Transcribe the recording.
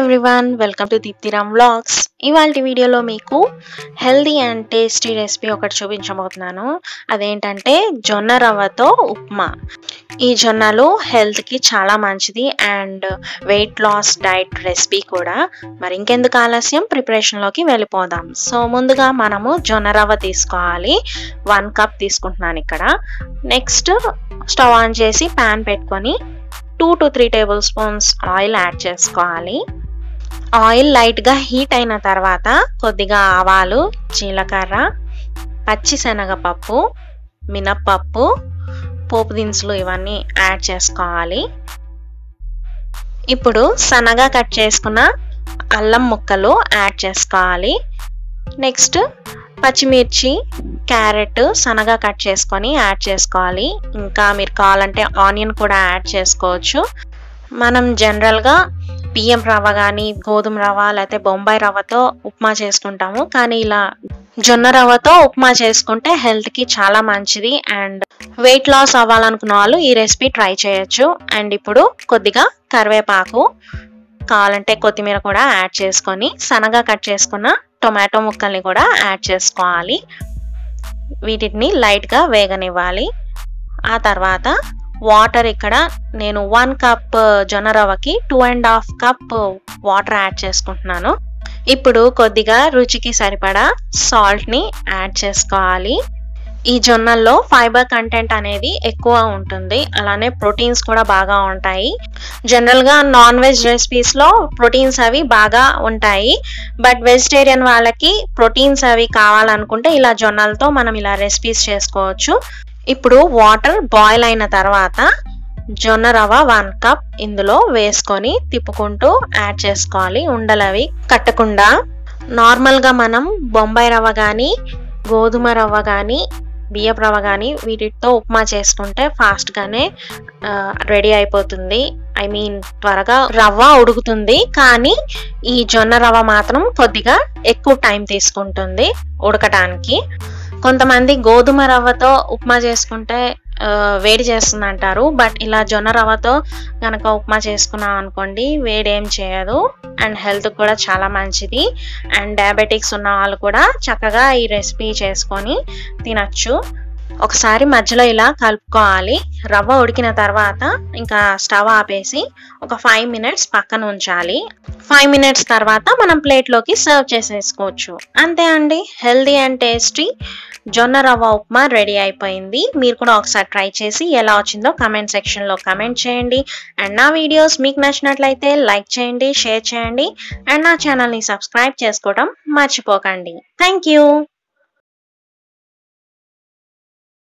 everyone welcome to Deeptiram vlogs ఇవాళ వీడియోలో మీకు హెల్దీ అండ్ టేస్టీ రెసిపీ ఒకటి చూపించబోతున్నాను అదేంటంటే జొన్న రవ్వతో ఉప్మా ఈ జొన్నలు హెల్త్కి చాలా మంచిది and weight loss diet recipe కూడా మరి ఇంకెందుకు ఆలస్యం ప్రిపరేషన్లోకి వెళ్ళిపోదాం సో ముందుగా మనము జొన్న రవ్వ తీసుకోవాలి వన్ కప్ తీసుకుంటున్నాను ఇక్కడ నెక్స్ట్ స్టవ్ ఆన్ చేసి ప్యాన్ పెట్టుకొని two to three tablespoons oil add చేసుకోవాలి ఆయిల్ లైట్గా హీట్ అయిన తర్వాత కొద్దిగా ఆవాలు జీలకర్ర పచ్చి శనగపప్పు మినప్పప్పు పోపు దినుసులు ఇవన్నీ యాడ్ చేసుకోవాలి ఇప్పుడు సన్నగా కట్ చేసుకున్న అల్లం ముక్కలు యాడ్ చేసుకోవాలి నెక్స్ట్ పచ్చిమిర్చి క్యారెట్ సన్నగా కట్ చేసుకొని యాడ్ చేసుకోవాలి ఇంకా మీరు కావాలంటే ఆనియన్ కూడా యాడ్ చేసుకోవచ్చు మనం జనరల్గా బియ్యం రవ్వ కానీ గోధుమ రవ్వ లేకపోతే బొంబాయి రవ్వతో ఉప్మా చేసుకుంటాము కానీ ఇలా జొన్న రవ్వతో ఉప్మా చేసుకుంటే హెల్త్కి చాలా మంచిది అండ్ వెయిట్ లాస్ అవ్వాలనుకున్న వాళ్ళు ఈ రెసిపీ ట్రై చేయొచ్చు అండ్ ఇప్పుడు కొద్దిగా కరివేపాకు కావాలంటే కొత్తిమీర కూడా యాడ్ చేసుకొని సన్నగా కట్ చేసుకున్న టొమాటో ముక్కల్ని కూడా యాడ్ చేసుకోవాలి వీటిని లైట్గా వేగనివ్వాలి ఆ తర్వాత వాటర్ ఇక్కడ నేను వన్ కప్ జొన్న రవ్వకి two and half cup water add చేసుకుంటున్నాను ఇప్పుడు కొద్దిగా రుచికి సరిపడా సాల్ట్ని యాడ్ చేసుకోవాలి ఈ జొన్నల్లో ఫైబర్ కంటెంట్ అనేది ఎక్కువ ఉంటుంది అలానే ప్రోటీన్స్ కూడా బాగా ఉంటాయి జనరల్గా నాన్ వెజ్ రెసిపీస్లో ప్రోటీన్స్ అవి బాగా ఉంటాయి బట్ వెజిటేరియన్ వాళ్ళకి ప్రోటీన్స్ అవి కావాలనుకుంటే ఇలా జొన్నలతో మనం ఇలా రెసిపీస్ చేసుకోవచ్చు ఇప్పుడు వాటర్ బాయిల్ అయిన తర్వాత జొన్న రవ్వ వన్ కప్ ఇందులో వేసుకొని తిప్పుకుంటూ యాడ్ చేసుకోవాలి ఉండలవి కట్టకుండా నార్మల్గా మనం బొంబాయి రవ్వ కానీ గోధుమ రవ్వ కానీ బియ్యపు రవ్వ కానీ వీటితో ఉప్మా చేసుకుంటే ఫాస్ట్గానే రెడీ అయిపోతుంది ఐ మీన్ త్వరగా రవ్వ ఉడుకుతుంది కానీ ఈ జొన్న రవ్వ మాత్రం కొద్దిగా ఎక్కువ టైం తీసుకుంటుంది ఉడకటానికి కొంతమంది గోధుమ రవ్వతో ఉప్మా చేసుకుంటే వేడి చేస్తుంది అంటారు బట్ ఇలా జొన్న రవ్వతో కనుక ఉప్మా చేసుకున్నాం అనుకోండి వేడి ఏం చేయదు అండ్ హెల్త్ కూడా చాలా మంచిది అండ్ డయాబెటిక్స్ ఉన్న వాళ్ళు కూడా చక్కగా ఈ రెసిపీ చేసుకొని తినచ్చు ఒకసారి మధ్యలో ఇలా కలుపుకోవాలి రవ్వ ఉడికిన తర్వాత ఇంకా స్టవ్ ఆపేసి ఒక ఫైవ్ మినిట్స్ పక్కన ఉంచాలి ఫైవ్ మినిట్స్ తర్వాత మనం ప్లేట్లోకి సర్వ్ చేసేసుకోవచ్చు అంతే అండి హెల్దీ అండ్ టేస్టీ జొన్న రవ్వ ఉప్మా రెడీ అయిపోయింది మీరు కూడా ఒకసారి ట్రై చేసి ఎలా వచ్చిందో కమెంట్ సెక్షన్లో కమెంట్ చేయండి అండ్ నా వీడియోస్ మీకు నచ్చినట్లయితే లైక్ చేయండి షేర్ చేయండి అండ్ నా ఛానల్ని సబ్స్క్రైబ్ చేసుకోవడం మర్చిపోకండి థ్యాంక్ యూ